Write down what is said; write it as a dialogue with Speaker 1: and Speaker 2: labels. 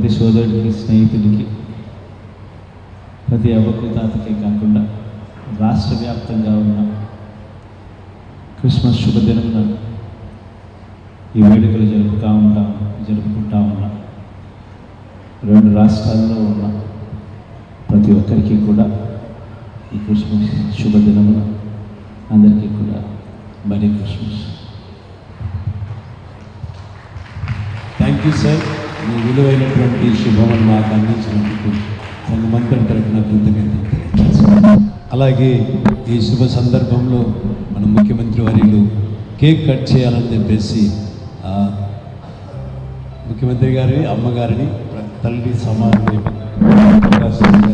Speaker 1: ప్రతి సోదరుడికి స్నేహితుడికి ప్రతి అవ్వకు తాతకే కాకుండా రాష్ట్ర వ్యాప్తంగా ఉన్న క్రిస్మస్ శుభదినమున ఈ వేడుకలు జరుపుతూ ఉంటాం జరుపుకుంటా ఉన్నాం రెండు రాష్ట్రాల్లో ఉన్న ప్రతి ఒక్కరికి కూడా ఈ క్రిస్మస్ శుభదినమున అందరికీ కూడా మరీ క్రిస్మస్
Speaker 2: థ్యాంక్ యూ సార్ మీ విలువైనటువంటి శుభమని మాకు అందించినందుకు సంగమంతరం తరపున కృతజ్ఞతలు తెలియజేస్తున్నాను. అలాగే ఈ శుభ సందర్భంలో మన ముఖ్యమంత్రి వర్యులు కేక్ కట్ చేయాలని చెప్పేసి ఆ, ముఖ్యమంత్రి గారి అమ్మగారిని తల్లి సమానం